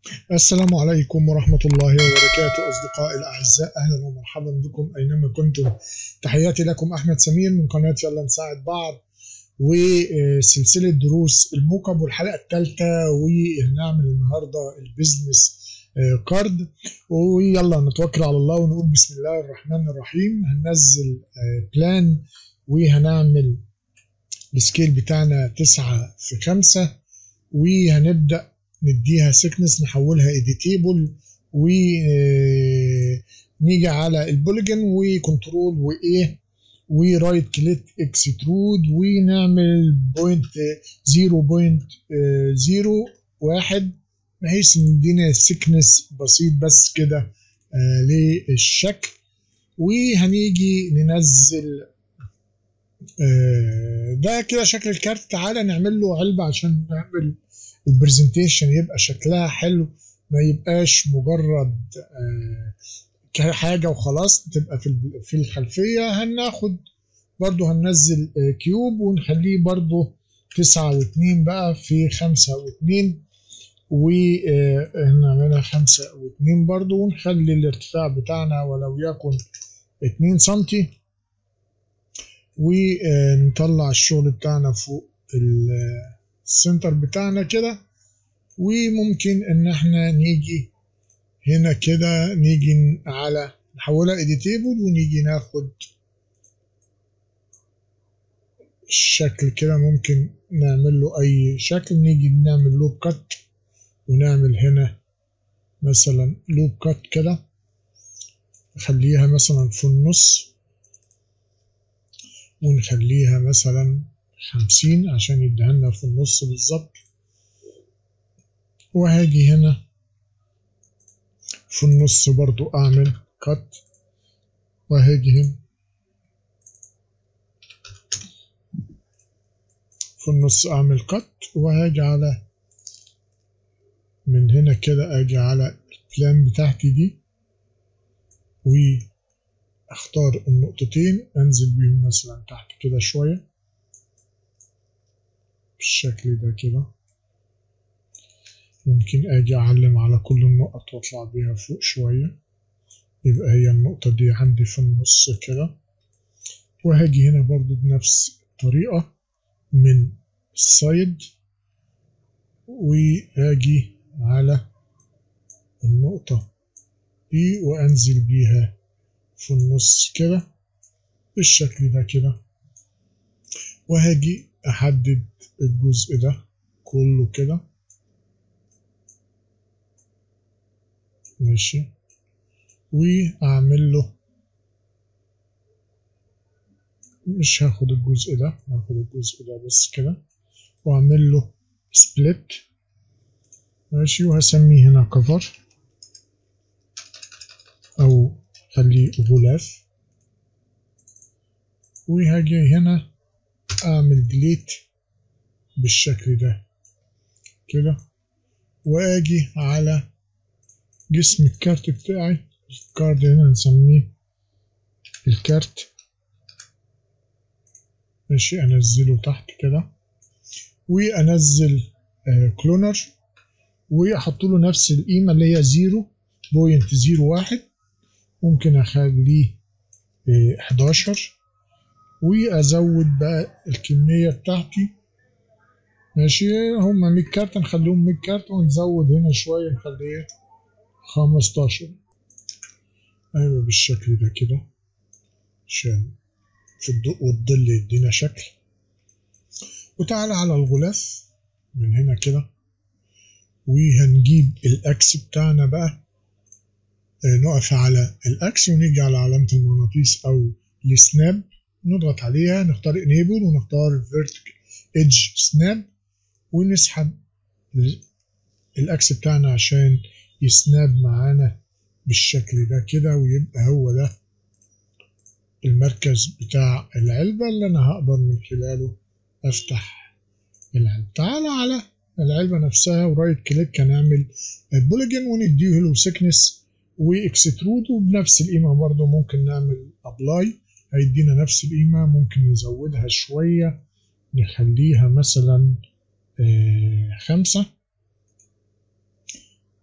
السلام عليكم ورحمة الله وبركاته أصدقائي الأعزاء أهلا ومرحبا بكم أينما كنتم تحياتي لكم أحمد سمير من قناة يلا نساعد بعض وسلسلة دروس الموكب والحلقة الثالثة وهنعمل النهاردة البيزنس كارد ويلا نتوكل على الله ونقول بسم الله الرحمن الرحيم هننزل بلان وهنعمل السكيل بتاعنا تسعة في خمسة وهنبدأ نديها سيكنس نحولها اديتيبل ونيجي على البوليجن وكنترول وايه ورايت كليك اكسترود ونعمل بوينت 0.01 بحيث ندينا سيكنس بسيط بس كده آه للشكل وهنيجي ننزل آه ده كده شكل الكارت تعالى نعمل له علبة عشان نعمل البرزنتيشن يبقى شكلها حلو ما يبقاش مجرد آه حاجة وخلاص تبقى في في الخلفية هناخد برضو هننزل آه كيوب ونخليه برضو تسعة واتنين بقى في خمسة واتنين ونعملها خمسة واتنين برضو ونخلي الارتفاع بتاعنا ولو يكن اتنين سنتي ونطلع الشغل بتاعنا فوق السنتر بتاعنا كده وممكن ان احنا نيجي هنا كده نيجي على نحولها اديتيبل ونيجي ناخد الشكل كده ممكن نعمل له اي شكل نيجي نعمل لوب كات ونعمل هنا مثلا لوب كات كده نخليها مثلا في النص ونخليها مثلا خمسين عشان يدهنا في النص بالظبط وهاجي هنا في النص برضو اعمل كات وهاجي هنا في النص اعمل كات وهاجي على من هنا كده اجي على البلان بتاعتي دي واختار النقطتين انزل بيهم مثلا تحت كده شويه بالشكل ده كده ممكن اجي اعلم على كل النقط واطلع بيها فوق شوية يبقى هي النقطة دي عندي في النص كده وهاجي هنا برضو بنفس الطريقة من السايد وهاجي على النقطة دي وانزل بيها في النص كده بالشكل ده كده وهاجي احدد الجزء ده كله كده ماشي واعمل له مش هاخد الجزء ده هاخد الجزء ده بس كده واعمل له سبليت ماشي وهسميه هنا كفر او خليه غلاف وهاجي هنا اعمل ديليت بالشكل ده كده واجي على جسم الكارت بتاعي الكارد هنا نسميه الكارت ماشي انزله تحت كده وانزل آه كلونر واحط له نفس القيمه اللي هي 0.01 ممكن اخليه آه 11 وازود بقى الكميه بتاعتي ماشي هما 100 كارت نخليهم 100 كارت ونزود هنا شويه نخليه 15 ايوه بالشكل ده كده عشان في الضوء والظل يدينا شكل وتعالى على الغلاف من هنا كده وهنجيب الاكس بتاعنا بقى نقف على الاكس ونيجي على علامة المغناطيس او السناب نضغط عليها نختار enable ونختار vertical edge snap ونسحب الاكس بتاعنا عشان يسناب معانا بالشكل ده كده ويبقى هو ده المركز بتاع العلبة اللي أنا هقدر من خلاله أفتح العلبة تعالى على العلبة نفسها ورايت كليك هنعمل بوليجن ونديه له سكنس واكسترود وبنفس القيمة برضه ممكن نعمل ابلاي هيدينا نفس القيمة ممكن نزودها شوية نخليها مثلا آه خمسة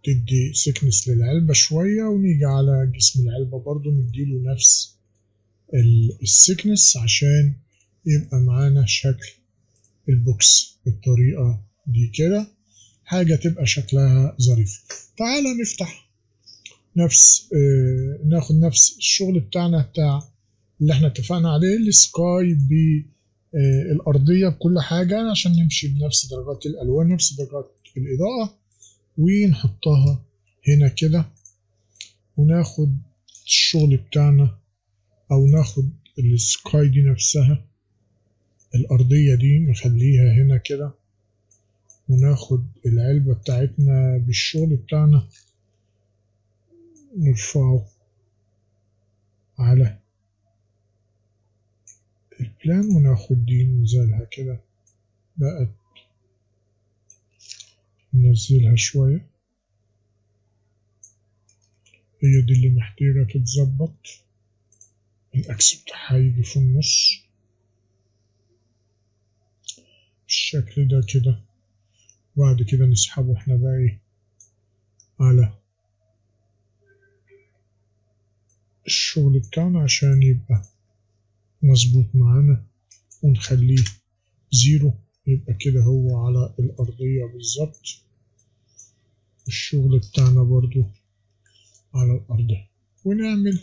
تدي سكنس للعلبة شوية ونيجي على جسم العلبة برضو نديله نفس السكنس عشان يبقى معانا شكل البوكس بالطريقة دي كده حاجة تبقى شكلها ظريف تعالى نفتح نفس آه ناخد نفس الشغل بتاعنا بتاع اللي احنا اتفقنا عليه السكاي بالأرضية بكل حاجة عشان نمشي بنفس درجات الألوان نفس درجات الإضاءة ونحطها هنا كده وناخد الشغل بتاعنا أو ناخد السكاي دي نفسها الأرضية دي نخليها هنا كده وناخد العلبة بتاعتنا بالشغل بتاعنا نرفعه على البلان وناخد دي ننزلها كده بقت ننزلها شوية هي دي اللي محتاجة تتظبط الأكس بتاعها يجي في النص بالشكل ده كده وبعد كده نسحبه احنا بقى ايه على الشغل بتاعنا عشان يبقى مظبوط معانا ونخليه زيرو يبقى كده هو على الأرضية بالظبط الشغل بتاعنا برضو على الأرضية ونعمل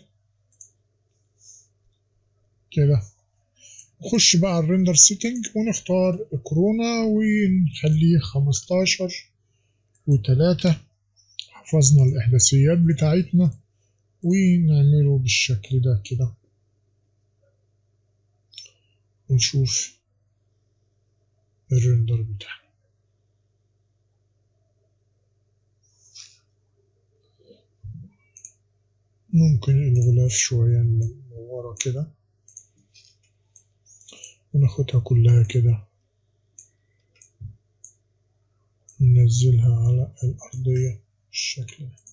كده نخش بقى على الريندر سيتنج ونختار كورونا ونخليه خمستاشر وتلاتة حفظنا الإحداثيات بتاعتنا ونعمله بالشكل ده كده ونشوف الريندر بتاعنا ممكن الغلاف شوية ورا كده وناخدها كلها كده ننزلها على الأرضية بالشكل ده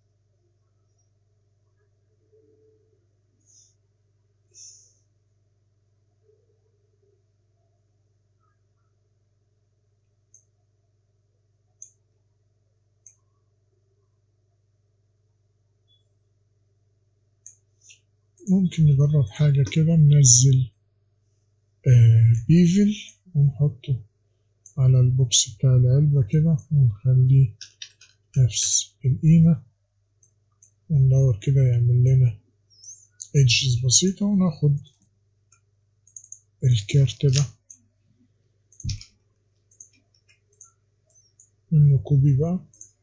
ممكن نجرب حاجة كده ننزل آه بيفل ونحطه على البوكس بتاع العلبة كده ونخليه نفس القيمة وندور كده يعمل لنا edges بسيطة وناخد الكارت ده منه كوبي بقى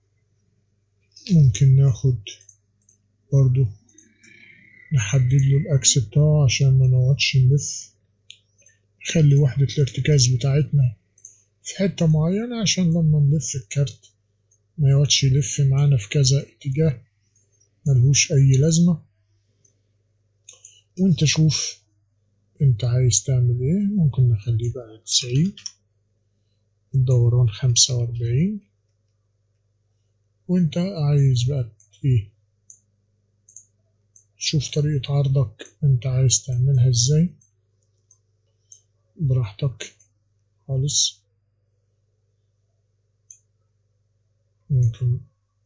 ممكن ناخد برضو نحدد له الأكس بتاعه عشان ما نقعدش نلف نخلي وحدة الارتكاز بتاعتنا في حتة معينة عشان لما نلف الكارت ما يقعدش يلف معانا في كذا اتجاه ملهوش أي لازمة وانت شوف انت عايز تعمل ايه ممكن نخليه بقى تسعين الدوران خمسة وأربعين وانت عايز بقى ايه شوف طريقة عرضك انت عايز تعملها ازاي براحتك خالص ممكن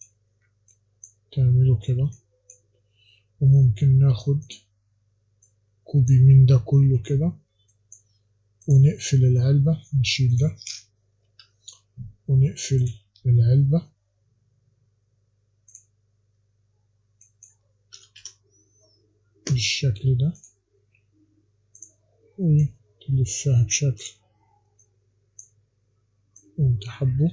تعمله كده وممكن ناخد كوبي من ده كله كده ونقفل العلبة نشيل ده ونقفل العلبة بالشكل ده وتلفها بشكل انت حبه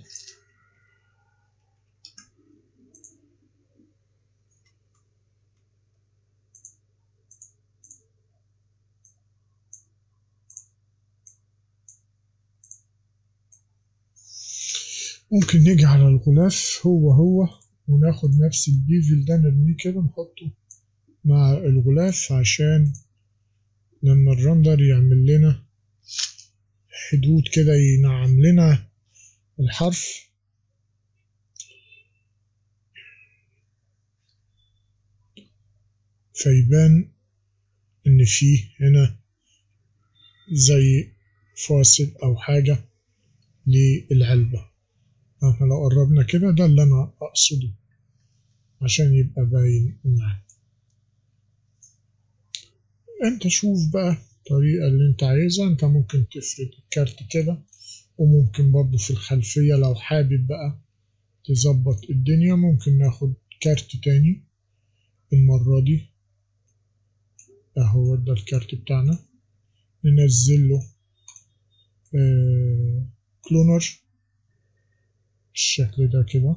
ممكن نيجي على الغلاف هو هو وناخد نفس البيفل ده نرميه كده نحطه مع الغلاف عشان لما الرندر يعمل لنا حدود كده ينعم لنا الحرف فيبان ان فيه هنا زي فاصل او حاجة للعلبة احنا لو قربنا كده ده اللي انا اقصده عشان يبقى باين معاك انت شوف بقى الطريقة اللي انت عايزها انت ممكن تفرد الكارت كده وممكن برضو في الخلفية لو حابب بقى تظبط الدنيا ممكن ناخد كارت تاني المرة دي اهو ده الكارت بتاعنا ننزل له آه كلونر بالشكل ده كده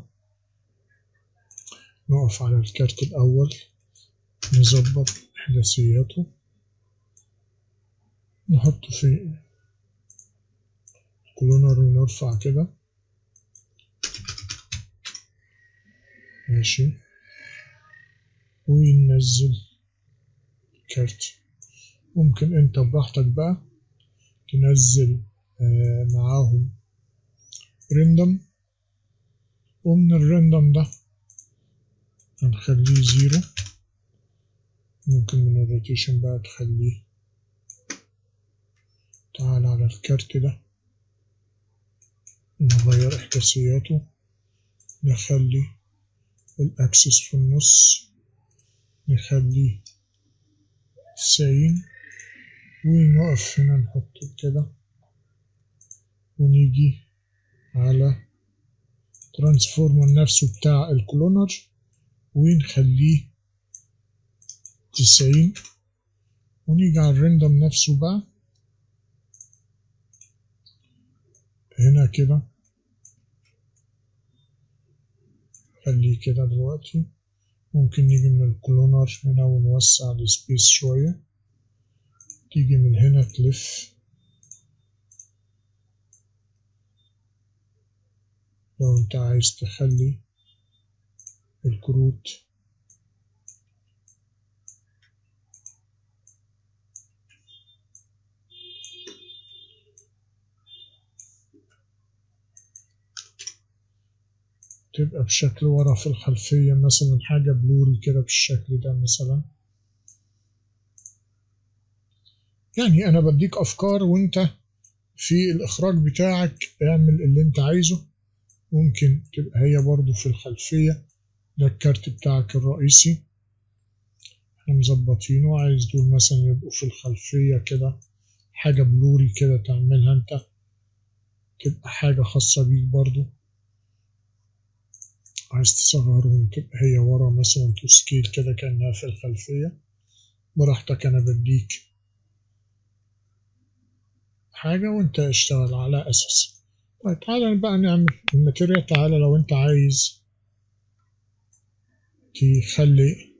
نقف على الكارت الأول نظبط إحداثياته نحطه في كلونر ونرفع كده ماشي وننزل كارت ممكن انت براحتك بقى تنزل آه معاهم رندم ومن الرندم ده هنخليه زيرو ممكن من الروتيشن بقى تخليه تعال على الكارت ده نغير إحداثياته نخلي الأكسس في النص نخليه تسعين ونقف هنا نحط كده ونيجي على ترانسفورمر نفسه بتاع الكلونر ونخليه تسعين ونيجي على الرندم نفسه بقى هنا كده خليه كده دلوقتي ممكن نيجي من الكلونر هنا ونوسع السبيس شوية تيجي من هنا تلف لو انت عايز تخلي الكروت تبقى بشكل ورا في الخلفية مثلا حاجة بلوري كده بالشكل ده مثلا يعني أنا بديك أفكار وأنت في الإخراج بتاعك اعمل اللي أنت عايزه ممكن تبقى هي برضو في الخلفية ده الكارت بتاعك الرئيسي احنا مظبطينه عايز دول مثلا يبقوا في الخلفية كده حاجة بلوري كده تعملها انت تبقى حاجة خاصة بيك برضو عايز تصغرهم تبقى هي ورا مثلا تو سكيل كده كأنها في الخلفية براحتك أنا بديك حاجة وأنت اشتغل على أساس طيب تعالى بقى نعمل الماتيريال تعالى لو أنت عايز تخلي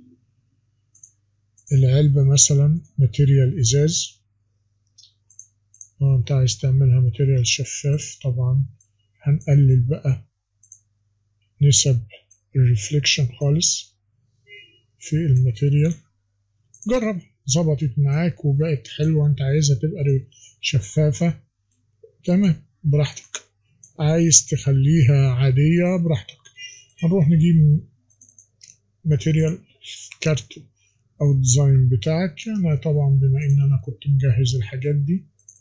العلبة مثلا ماتيريال إزاز لو أنت عايز تعملها ماتيريال شفاف طبعا هنقلل بقى نسب الريفليكشن خالص في الماتيريال جرب ظبطت معاك وبقت حلوة انت عايزها تبقى شفافة تمام براحتك عايز تخليها عادية براحتك هنروح نجيب ماتيريال كارت او الديزاين بتاعك انا طبعا بما ان انا كنت مجهز الحاجات دي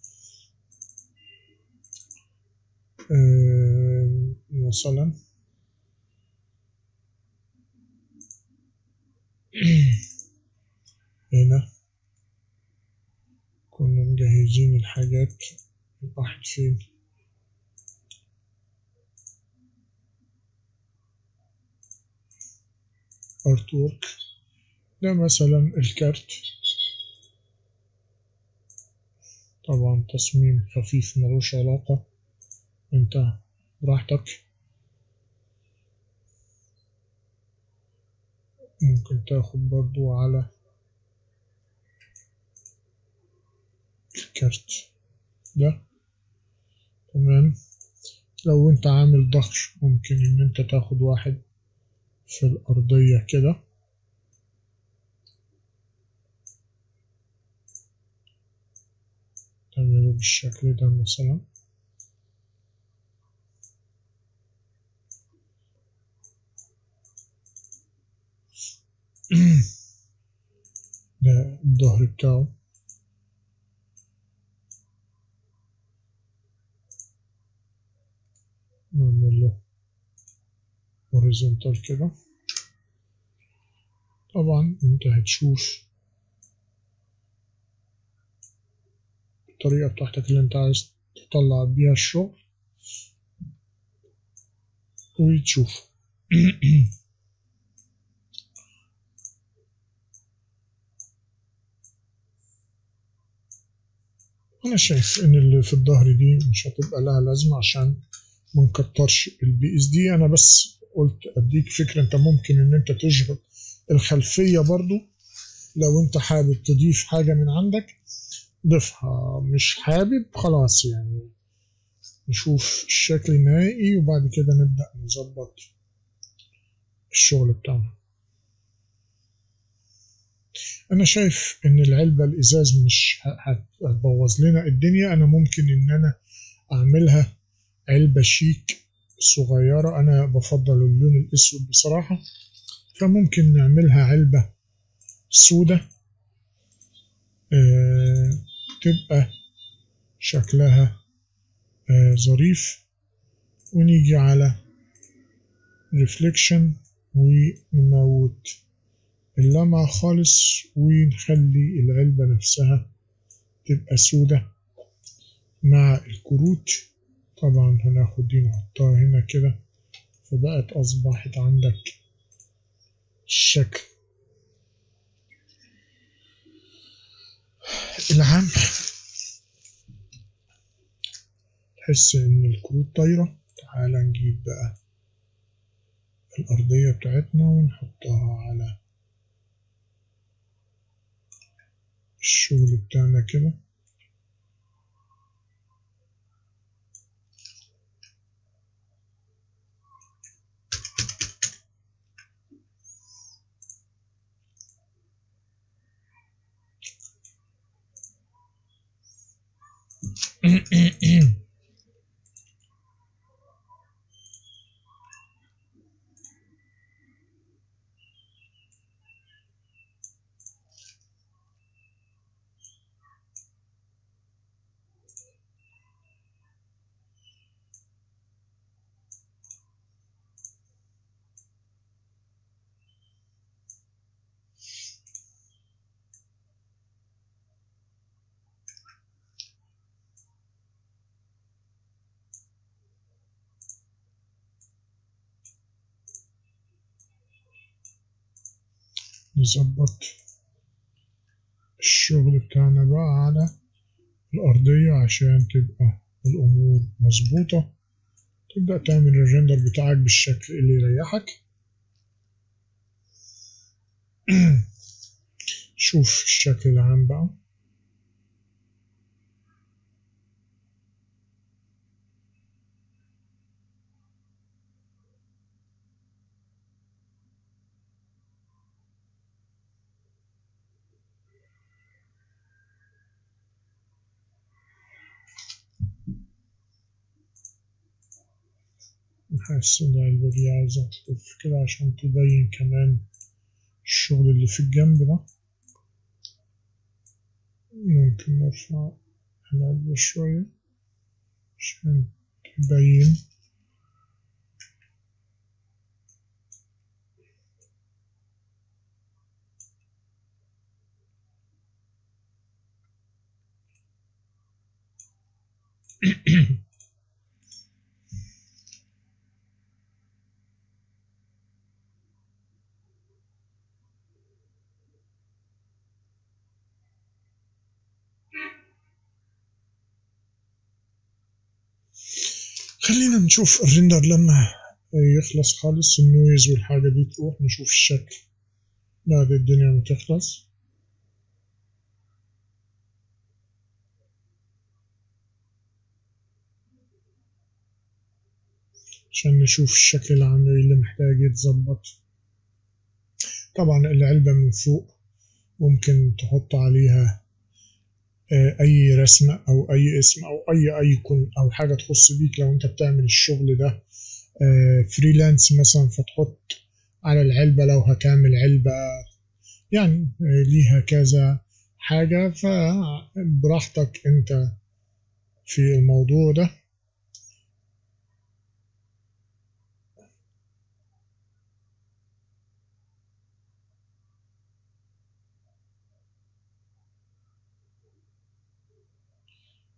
آه مثلا هنا كنا مجهزين الحاجات الواحد فين ارت وورك ده مثلا الكارت طبعا تصميم خفيف ملوش علاقة انت براحتك ممكن تاخد برضو على الكارت ده تمام لو انت عامل ظهر ممكن ان انت تاخد واحد في الأرضية كده تعمله بالشكل ده مثلا ده الظهر بتاعه نعمل له horizontal كده طبعا انت هتشوف الطريقة بتاعتك اللي انت عايز تطلع بيها الشغل وتشوف أنا شايف إن اللي في الظهر دي مش هتبقى لها لازمة عشان ما نكترش البي اس دي أنا بس قلت أديك فكرة أنت ممكن إن أنت تشغل الخلفية برضو لو أنت حابب تضيف حاجة من عندك ضيفها مش حابب خلاص يعني نشوف الشكل النهائي وبعد كده نبدأ نظبط الشغل بتاعنا انا شايف ان العلبة الازاز مش هتبوظ لنا الدنيا انا ممكن ان انا اعملها علبة شيك صغيرة انا بفضل اللون الاسود بصراحة فممكن نعملها علبة سودة آه تبقى شكلها آه ظريف ونيجي على ريفليكشن ونموت اللمعة خالص ونخلي العلبة نفسها تبقى سودة مع الكروت طبعا هناخد دي نحطها هنا كده فبقت أصبحت عندك الشكل العام تحس إن الكروت طايرة تعال نجيب بقى الأرضية بتاعتنا ونحطها على الشغل بتاعنا كده نظبط الشغل بتاعنا بقى على الأرضية عشان تبقى الأمور مظبوطة تبدأ تعمل الريندر بتاعك بالشكل اللي يريحك شوف الشكل العام بقى حاسس إن العلبة دي عايزة تلف كده عشان تبين كمان الشغل اللي في الجنب ده ممكن نرفع العلبة شوية عشان تبين خلينا نشوف الريندر لما يخلص خالص النويز والحاجة دي تروح نشوف الشكل بعد الدنيا ما تخلص عشان نشوف الشكل العملي اللي محتاج يتظبط طبعا العلبة من فوق ممكن تحط عليها اي رسمة او اي اسم او اي ايكون او حاجة تخص بيك لو انت بتعمل الشغل ده فريلانس مثلا فتحط على العلبة لو هتعمل علبة يعني ليها كذا حاجة فبراحتك انت في الموضوع ده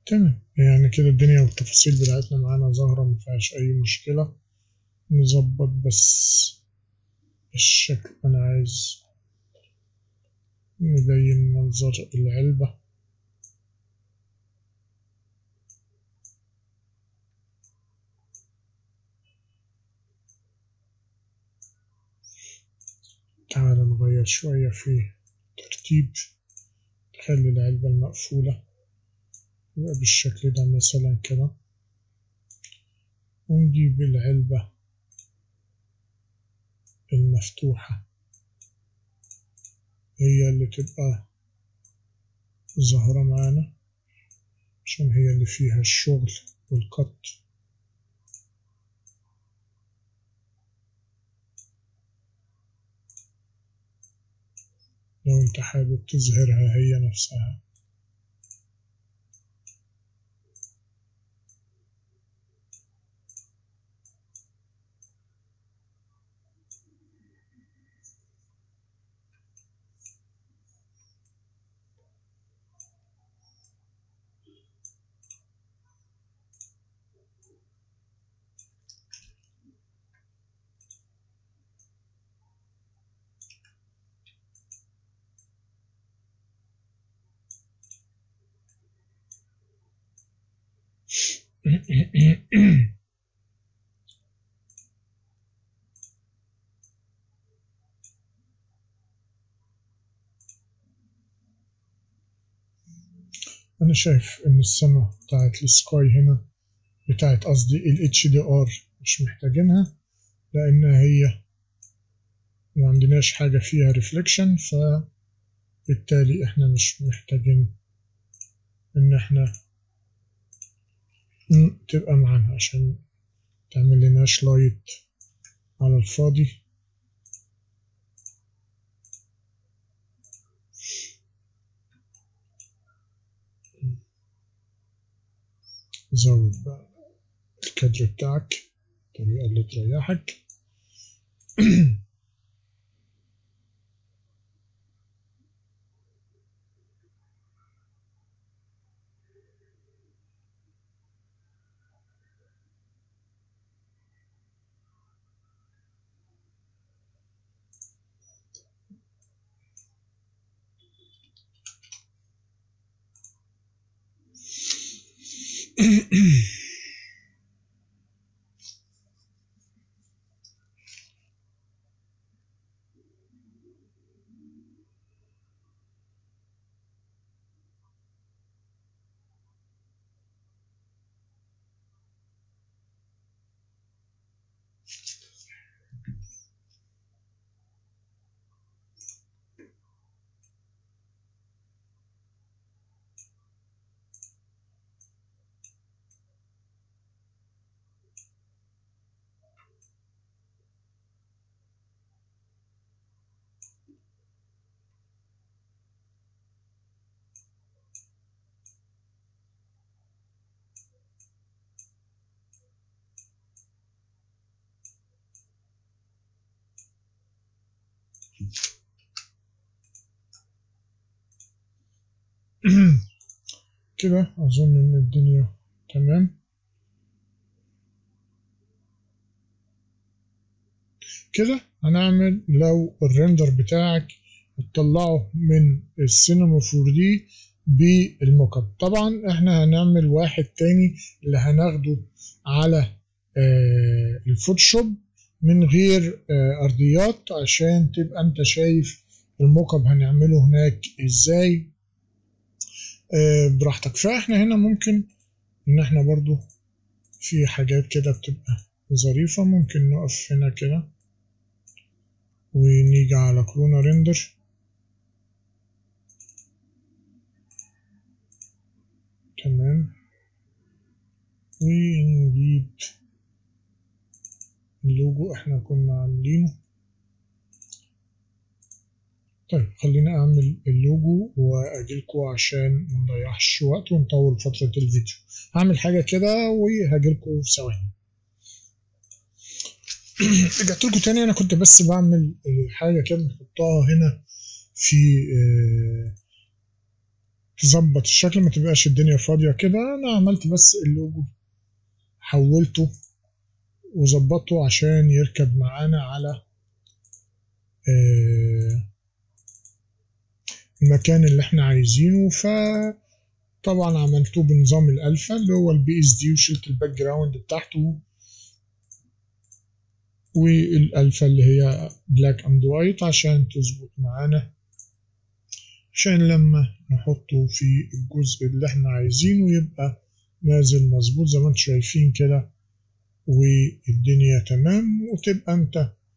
تمام يعني كده الدنيا والتفاصيل بتاعتنا معانا ظاهرة مفيهاش أي مشكلة نظبط بس الشكل أنا عايز نبين منظر العلبة تعال نغير شوية في ترتيب نخلي العلبة المقفولة يبقى بالشكل ده مثلا كده ونجيب العلبة المفتوحة هي اللي تبقى ظاهرة معانا عشان هي اللي فيها الشغل والقط لو انت حابب تظهرها هي نفسها أنا شايف إن السما بتاعت السكاي هنا بتاعت قصدي ال HDR مش محتاجينها لأن هي ما عندناش حاجة فيها ريفليكشن فبالتالي إحنا مش محتاجين إن إحنا تبقى معانا عشان تعمل لناش لايت على الفاضي زود بقى الكادر بتاعك الطريقة اللي تريحك كده أظن إن الدنيا تمام كده هنعمل لو الريندر بتاعك هتطلعه من السينما 4 دي بالموك اب طبعا احنا هنعمل واحد تاني اللي هناخده على آه الفوتوشوب من غير آه ارضيات عشان تبقى انت شايف الموك اب هنعمله هناك ازاي آه براحتك فاحنا هنا ممكن ان احنا برضو في حاجات كده بتبقى ظريفة ممكن نقف هنا كده ونيجي على كورونا ريندر تمام ونجيب اللوجو احنا كنا عاملينه طيب خلينا اعمل اللوجو واجيلكوا عشان منضيعش وقت ونطول فترة الفيديو هعمل حاجة كده وهجيلكوا في ثواني رجعت لكم تاني انا كنت بس بعمل حاجة كده نحطها هنا في تظبط الشكل ما تبقاش الدنيا فاضية كده أنا عملت بس اللوجو حولته وظبطته عشان يركب معانا على المكان اللي احنا عايزينه فطبعا عملته بنظام الالفا اللي هو البي اس دي وشلت الباك جراوند بتاعته والالفا اللي هي بلاك اند وايت عشان تظبط معانا عشان لما نحطه في الجزء اللي احنا عايزينه يبقى نازل مظبوط زي ما انتم شايفين كده والدنيا تمام وتبقى انت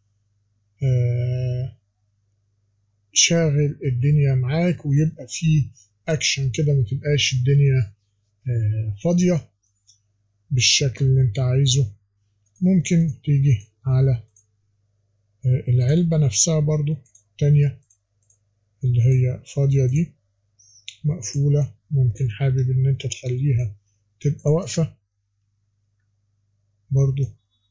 آه شاغل الدنيا معاك ويبقى في اكشن كده ما تبقاش الدنيا آه فاضية بالشكل اللي انت عايزه ممكن تيجي على آه العلبة نفسها برضو تانية اللي هي فاضية دي مقفولة ممكن حابب ان انت تخليها تبقى واقفة برضو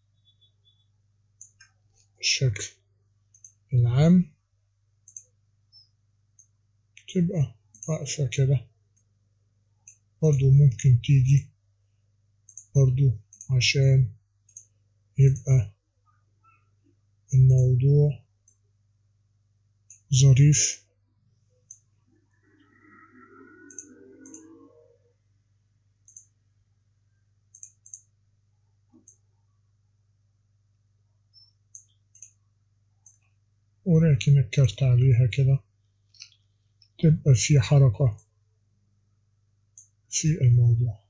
الشكل العام تبقى واقفة كده برضو ممكن تيجي برضو عشان يبقى الموضوع ظريف ولكن الكارت عليها كده تبقى في حركة في الموضوع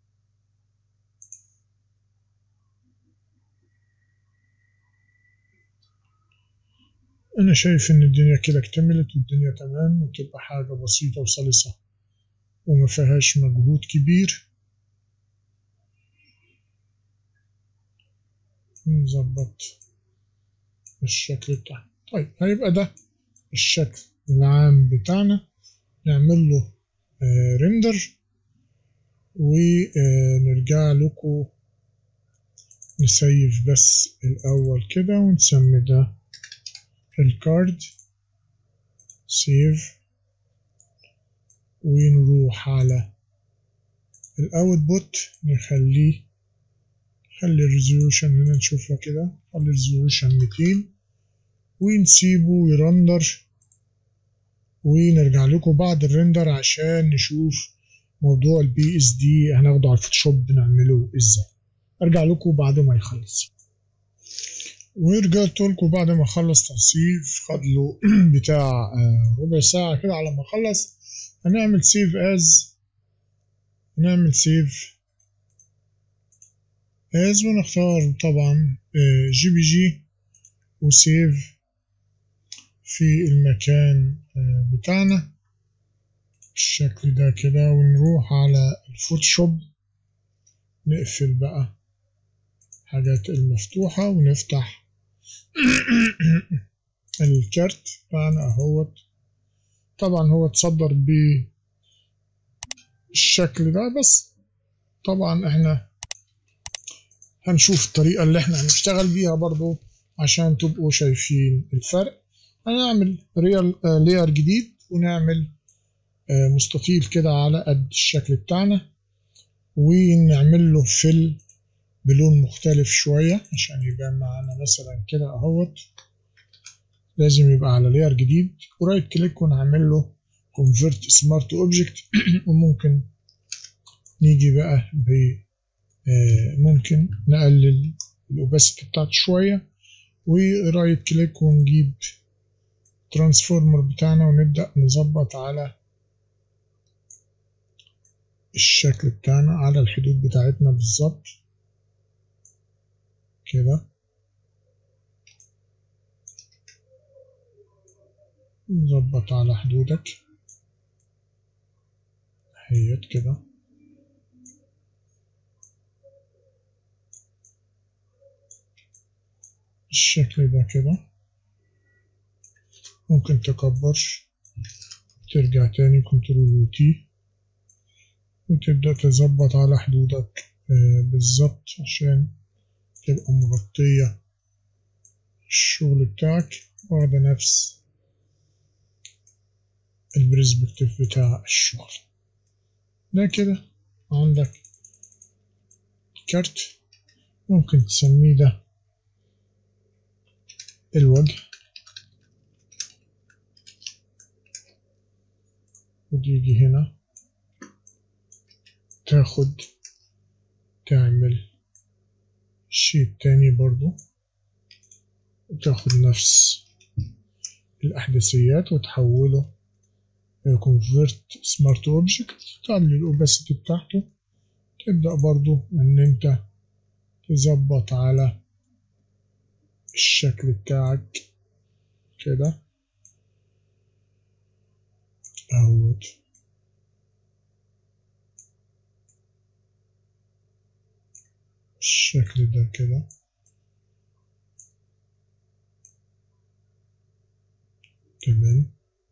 أنا شايف إن الدنيا كده اكتملت والدنيا تمام وتبقى حاجة بسيطة وسلسة وما فيهاش مجهود كبير نظبط الشكل بتاعنا طيب هيبقى ده الشكل العام بتاعنا نعمل له آه ريندر ونرجع لكم نسيف بس الأول كده ونسمي ده الكارد سيف ونروح على الاوتبوت نخليه خلي الريزولوشن هنا نشوفها كده خلي الريزولوشن 200 ونسيبه يرندر ونرجع لكم بعد الرندر عشان نشوف موضوع البي اس دي هناخده على الفوتوشوب نعمله ازاي ارجع لكم بعد ما يخلص ورجعت لكم بعد ما خلص تصيف خد له بتاع ربع ساعة كده على ما خلص هنعمل سيف از نعمل سيف از ونختار طبعا جي بي جي وسيف في المكان بتاعنا بالشكل ده كده ونروح على الفوتوشوب نقفل بقى الحاجات المفتوحة ونفتح الكارت بتاعنا اهوت طبعا هو اتصدر بالشكل ده بس طبعا احنا هنشوف الطريقة اللي احنا هنشتغل بيها برضو عشان تبقوا شايفين الفرق هنعمل ريال لير جديد ونعمل مستطيل كده على قد الشكل بتاعنا ونعمل له فيل بلون مختلف شوية عشان يبان معانا مثلا كده اهوت لازم يبقى على لير جديد ورايت كليك ونعمل له convert smart object وممكن نيجي بقى ب ممكن نقلل الاوباسيتي بتاعته شوية ورايت كليك ونجيب ترانسفورمر بتاعنا ونبدأ نظبط على الشكل بتاعنا على الحدود بتاعتنا بالظبط كده نظبط على حدودك هيت كده الشكل ده كده ممكن تكبر ترجع تاني كنترول وتي وتبدأ تظبط على حدودك بالظبط عشان تبقى مغطية الشغل بتاعك واخدة نفس البرسبكتيف بتاع الشغل ده كده عندك كارت ممكن تسميه ده الوجه وتيجي هنا تاخد تعمل شيت تاني برضو وتاخد نفس الأحداثيات وتحوله convert smart object تعلي الأوباسيتي بتاعته تبدأ برضو إن أنت تظبط على الشكل بتاعك كده اهوت الشكل ده كده تمام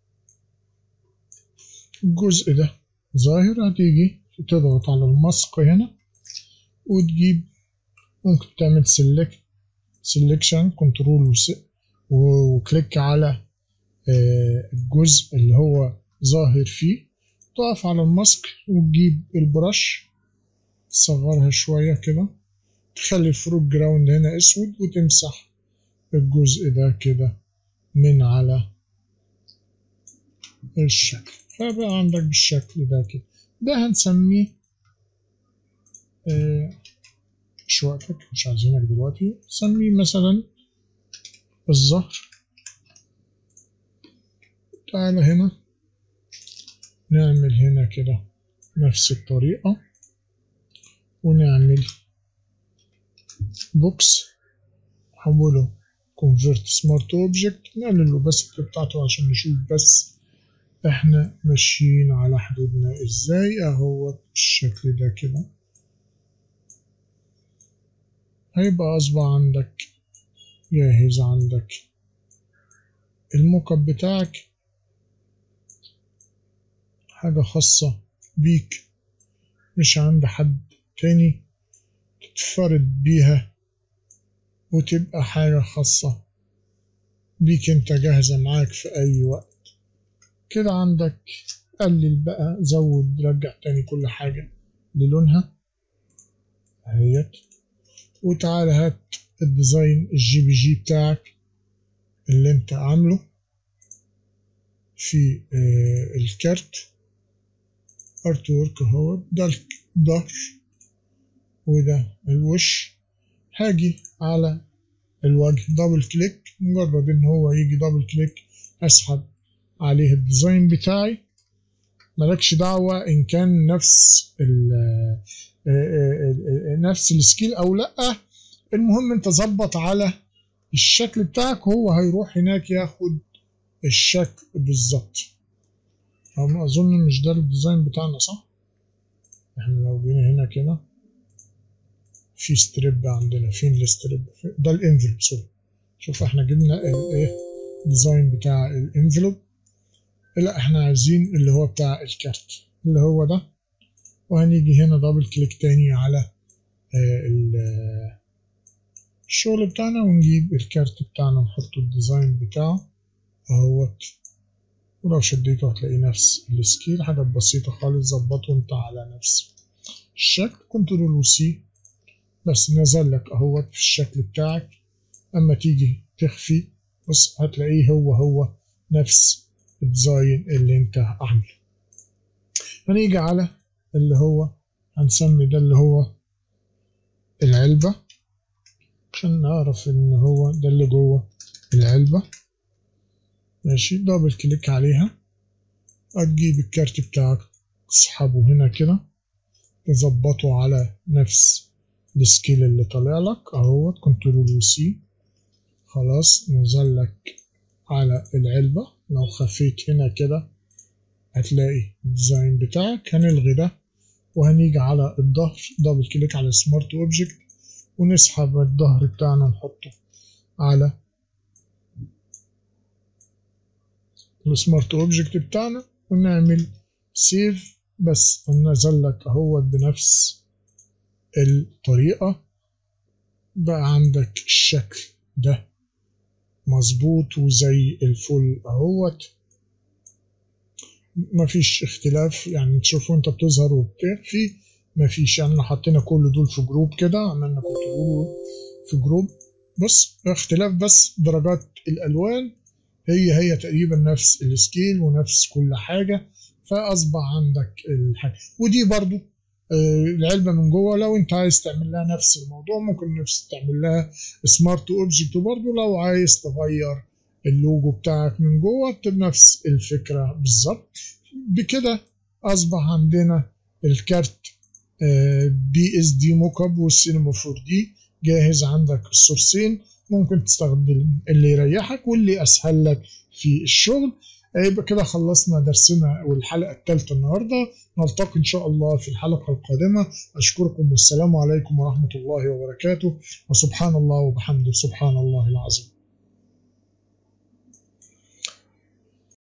الجزء ده ظاهر هتيجي تضغط على المسق هنا وتجيب ممكن تعمل سيلكت سيلكشن كنترول وكليك على الجزء اللي هو ظاهر فيه تقف على الماسك وتجيب البرش تصغرها شوية كده تخلي الفروت جراوند هنا اسود وتمسح الجزء ده كده من على الشكل فبقى عندك بالشكل ده كده ده هنسميه آه مش وقتك مش عايزينك دلوقتي سميه مثلا الظهر تعالى هنا نعمل هنا كده نفس الطريقة ونعمل بوكس نحوله convert smart object نقلل الاوباسيتي بتاعته عشان نشوف بس احنا ماشيين على حدودنا ازاي اهو بالشكل ده كده هيبقى اصبح عندك جاهز عندك الموك اب بتاعك حاجة خاصة بيك مش عند حد تاني تتفرد بيها وتبقى حاجة خاصة بيك انت جاهزة معاك في أي وقت كده عندك قلل بقى زود رجع تاني كل حاجة للونها اهيت وتعالى هات الديزاين الجي بي جي بتاعك اللي انت عامله في آه الكارت ارت ورك اهو ده الظهر وده الوش هاجي على الوجه دبل كليك مجرد ان هو يجي دبل كليك اسحب عليه الديزاين بتاعي مالكش دعوة ان كان نفس ال نفس السكيل او لا المهم انت ظبط على الشكل بتاعك هو هيروح هناك ياخد الشكل بالظبط اظن مش ده الديزاين بتاعنا صح احنا لو جينا هنا كده في ستريب عندنا فين الستريب ده الانفلوب سوري شوف احنا جبنا الايه الديزاين بتاع الانفلوب لا احنا عايزين اللي هو بتاع الكارت اللي هو ده وهنيجي هنا دبل كليك تاني على اه الشغل بتاعنا ونجيب الكارت بتاعنا نحط الديزاين بتاعه اهوت ولو شديته هتلاقي نفس السكيل حاجات بسيطة خالص ظبطه انت على نفس الشكل كنترول وسي بس نزل لك اهوت في الشكل بتاعك اما تيجي تخفي بص هتلاقيه هو هو نفس الديزاين اللي انت عامله هنيجي على اللي هو هنسمي ده اللي هو العلبة عشان نعرف ان هو ده اللي جوه العلبة ماشي دبل كليك عليها هتجيب الكارت بتاعك تسحبه هنا كده تظبطه على نفس السكيل اللي طالع لك اهوت كنترول سي خلاص نزل لك على العلبة لو خفيت هنا كده هتلاقي الديزاين بتاعك هنلغي ده وهنيجي على الظهر دبل كليك على سمارت اوبجكت ونسحب الظهر بتاعنا نحطه على السمارت اوبجكت بتاعنا ونعمل سيف بس نزل لك اهوت بنفس الطريقة بقى عندك الشكل ده مظبوط وزي الفل اهوت مفيش اختلاف يعني تشوفوا انت بتظهر وبتخفي مفيش يعني حطينا كل دول في جروب كده عملنا كنترول في جروب بص اختلاف بس درجات الالوان هي هي تقريبا نفس السكيل ونفس كل حاجه فاصبح عندك الحاجه ودي برضو العلبه من جوه لو انت عايز تعمل لها نفس الموضوع ممكن نفس تعمل لها سمارت اوبجكت برضو لو عايز تغير اللوجو بتاعك من جوه بنفس الفكره بالظبط بكده اصبح عندنا الكارت بي اس دي موك اب والسينما 4 دي جاهز عندك السورسين ممكن تستخدم اللي يريحك واللي اسهل لك في الشغل يبقى كده خلصنا درسنا والحلقه الثالثه النهارده نلتقي ان شاء الله في الحلقه القادمه اشكركم والسلام عليكم ورحمه الله وبركاته وسبحان الله وبحمده سبحان الله العظيم